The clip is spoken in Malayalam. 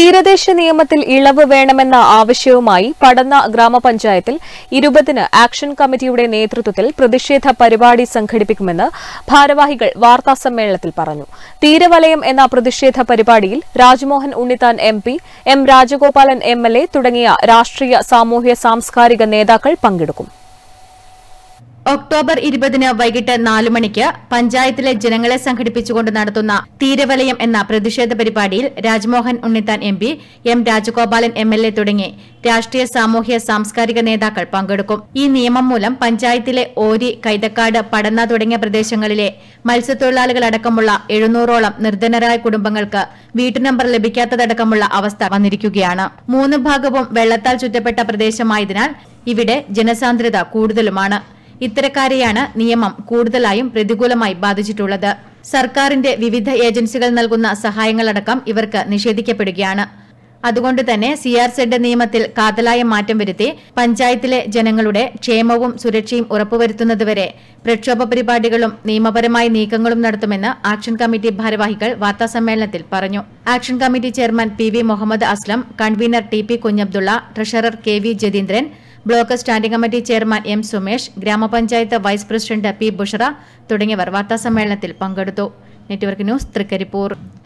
തീരദേശ നിയമത്തിൽ ഇളവ് വേണമെന്ന ആവശ്യവുമായി പടന്ന ഗ്രാമപഞ്ചായത്തിൽ ഇരുപതിന് ആക്ഷൻ കമ്മിറ്റിയുടെ നേതൃത്വത്തിൽ പ്രതിഷേധ പരിപാടി സംഘടിപ്പിക്കുമെന്ന് ഭാരവാഹികൾ വാർത്താസമ്മേളനത്തിൽ പറഞ്ഞു തീരവലയം എന്ന പ്രതിഷേധ പരിപാടിയിൽ Rajmohan Unnithan M P M Rajagopalan M L A തുടങ്ങിയ രാഷ്ട്രീയ സാമൂഹ്യ സാംസ്കാരിക നേതാക്കൾ പങ്കെടുക്കും ഒക്ടോബർ ഇരുപതിന് വൈകിട്ട് നാലു മണിക്ക് പഞ്ചായത്തിലെ ജനങ്ങളെ സംഘടിപ്പിച്ചുകൊണ്ട് നടത്തുന്ന തീരവലയം എന്ന പ്രതിഷേധ പരിപാടിയിൽ Rajmohan Unnithan M P M Rajagopalan M L A തുടങ്ങി രാഷ്ട്രീയ സാമൂഹ്യ സാംസ്കാരിക നേതാക്കൾ പങ്കെടുക്കും ഈ നിയമം മൂലം പഞ്ചായത്തിലെ ഓരി കൈതക്കാട് പടന്ന തുടങ്ങിയ പ്രദേശങ്ങളിലെ മത്സ്യത്തൊഴിലാളികളടക്കമുള്ള എഴുന്നൂറോളം നിർധനരായ കുടുംബങ്ങൾക്ക് വീട്ടുനമ്പർ ലഭിക്കാത്തതടക്കമുള്ള അവസ്ഥ വന്നിരിക്കുകയാണ് മൂന്ന് ഭാഗവും വെള്ളത്താൽ ചുറ്റപ്പെട്ട പ്രദേശമായതിനാൽ ഇവിടെ ജനസാന്ദ്രത കൂടുതലുമാണ് ഇത്തരക്കാരെയാണ് നിയമം കൂടുതലായും പ്രതികൂലമായി ബാധിച്ചിട്ടുള്ളത് സർക്കാരിന്റെ വിവിധ ഏജൻസികൾ നൽകുന്ന സഹായങ്ങളടക്കം ഇവർക്ക് നിഷേധിക്കപ്പെടുകയാണ് അതുകൊണ്ട് തന്നെ സി ആർ സെഡ് നിയമത്തിൽ കാതലായ മാറ്റം വരുത്തി പഞ്ചായത്തിലെ ജനങ്ങളുടെ ക്ഷേമവും സുരക്ഷയും ഉറപ്പുവരുത്തുന്നതുവരെ പ്രക്ഷോഭ പരിപാടികളും നിയമപരമായ നീക്കങ്ങളും നടത്തുമെന്ന് ആക്ഷൻ കമ്മിറ്റി ഭാരവാഹികൾ വാർത്താസമ്മേളനത്തിൽ പറഞ്ഞു action committee chairman P V Muhammad Aslam convener T P Kunhabdulla treasurer K V Jatheendran block standing committee chairman M Sumesh ഗ്രാമപഞ്ചായത്ത് വൈസ് പ്രസിഡന്റ് പി ബുഷറ തുടങ്ങിയവർ വാർത്താസമ്മേളനത്തിൽ പങ്കെടുത്തു നെറ്റ്വർക്ക് ന്യൂസ് തൃക്കരിപ്പൂർ